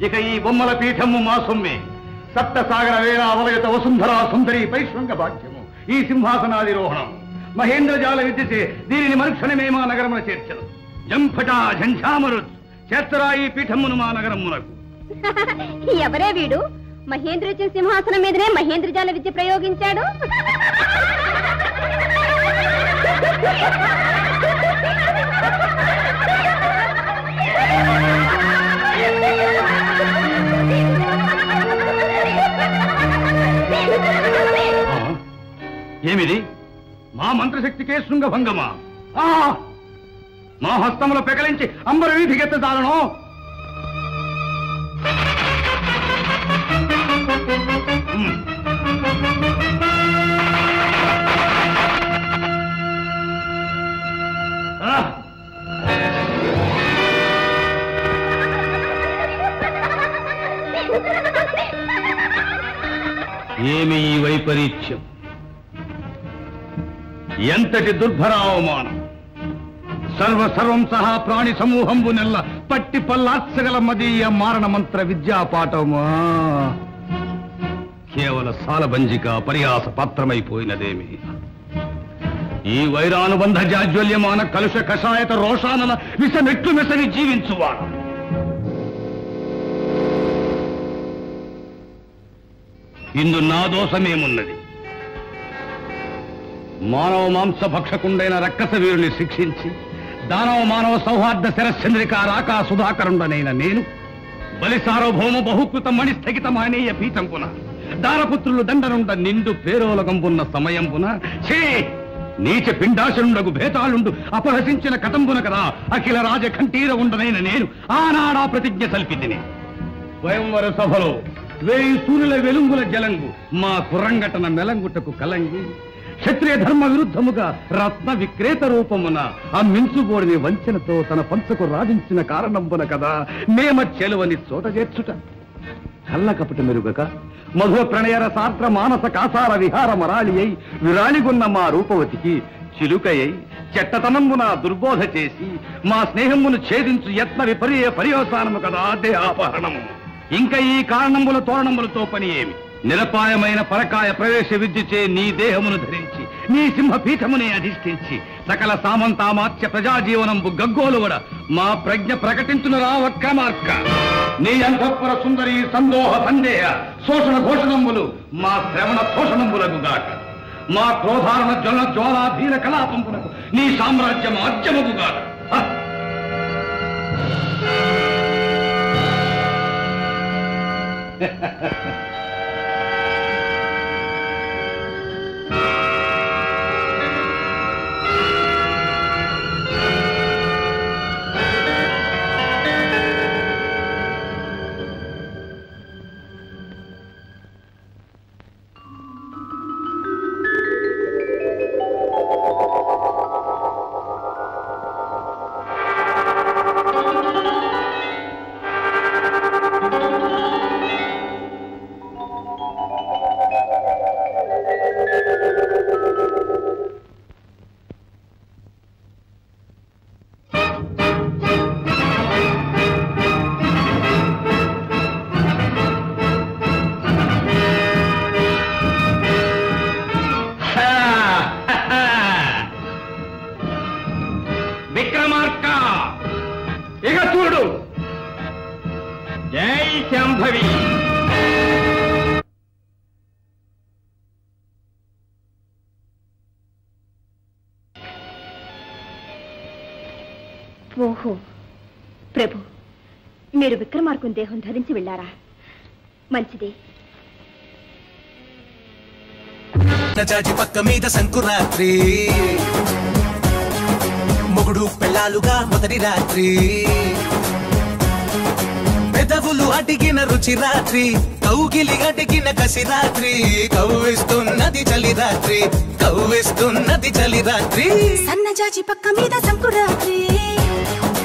ఇక ఈ బొమ్మల పీఠము మా సొమ్మే సప్తసాగర వేళ అవలయత వసుంధరా సుందరి పైశృంగ భాగ్యము ఈ సింహాసనాధిరోహణం మహేంద్రజాల విద్యచే దీనిని మరుక్షణమే మా నగరమున చేర్చను జంఫట ఝంఝామరు చేర్చరా ఈ పీఠమును మా నగరమునకు ఎవరే వీడు మహేంద్రజ సింహాసనం మీదనే మహేంద్రజాల విద్య ప్రయోగించాడు ఆ? ఏమిది మా మంత్రశక్తికే శృంగభంగమా ఆ! మా హస్తములు పెకలించి అంబర వీధికెత్తదాలను ఏమి ఈ వైపరీత్యం ఎంతటి దుర్భరావమానం సర్వ సర్వం సహా ప్రాణి సమూహంబు నెల్ల పట్టి పల్లార్చగల మదీయ మారణ మంత్ర విద్యా పాఠమా కేవల సాలబంజిక పరిహాస పాత్రమైపోయినదేమి ఈ వైరానుబంధ జాజ్వల్యమాన కలుష కషాయత రోషానల విషమెట్లు మిసని జీవించువాడు ఇందు నా దోషమేమున్నది మానవ మాంస భక్షకుండైన రక్కస వీరుని శిక్షించి దానవ మానవ సౌహార్ద శరశ్చంద్రిక రాకా సుధాకరుండనైన నేను బలి సార్వభౌమ బహుకృత మణి స్థగితమానేయ పీఠంపున దారపుత్రులు దండనుండ నిండు పేరోలగంబున్న సమయంపున ఛే నీచ పిండాశనుండగు భేతాళుండు అపహసించిన కతంబున కదా అఖిల రాజ కంఠీర ఉండనైన నేను ఆనాడా ప్రతిజ్ఞ సల్పితిని స్వయంవర సభలో వేయి సూర్యుల వెలుంగుల జలంగు మా కురంగటన మెలంగుటకు కలంగి క్షత్రియ ధర్మ విరుద్ధముగా రత్న విక్రేత రూపమున ఆ మించుబోడిని వంచనతో తన పంచకు రాజించిన కారణంబున కదా మేమ చెలువని చోట చేర్చుట కళ్ళ కపట మెరుగక మధుర ప్రణయర సాత్ర మానస కాసార విహార మరాళి అయి విరాళిగున్న మా రూపవతికి చిలుకయ్యి చెట్టతనంబున దుర్బోధ చేసి మా స్నేహమును ఛేదించు యత్న విపర్య పర్యవసానము కదా దేహాపహరణము ఇంకా ఈ కారణముల తోరణములతో పని ఏమి నిరపాయమైన పరకాయ ప్రవేశ విద్యచే నీ దేహమును ధరించి నీ సింహపీఠమునే అధిష్ఠించి సకల సామంతామాత్య ప్రజాజీవనంబు గగ్గోలువడ మా ప్రజ్ఞ ప్రకటించునురా ఒక్క మార్క నీ అంతఃపుర సుందరి సందోహ సందేహ శోషణ ఘోషణములు మా శ్రవణ శోషణములకు గాక మా క్రోధారణ జ్వల జ్వాలాధీన కలాపంపునకు నీ సామ్రాజ్యం ఆజ్యముకు గాక హ! విక్రమార్క ఇక చూడు జై శాంభవి ఓహో ప్రభు మీరు విక్రమార్కుని దేహం ధరించి వెళ్ళారా మంచిది చాచి పక్క మీద సంకురాత్రి మొగుడు పెళ్ళాలుగా మొదటి రాత్రి పెదవులు అడిగిన రుచి రాత్రి కౌగిలి అడిగిన కసి రాత్రి కవ్విస్తున్నది చలి రాత్రి కవ్విస్తున్నది చలి రాత్రి సన్నజాజి పక్క మీద సంకురాత్రి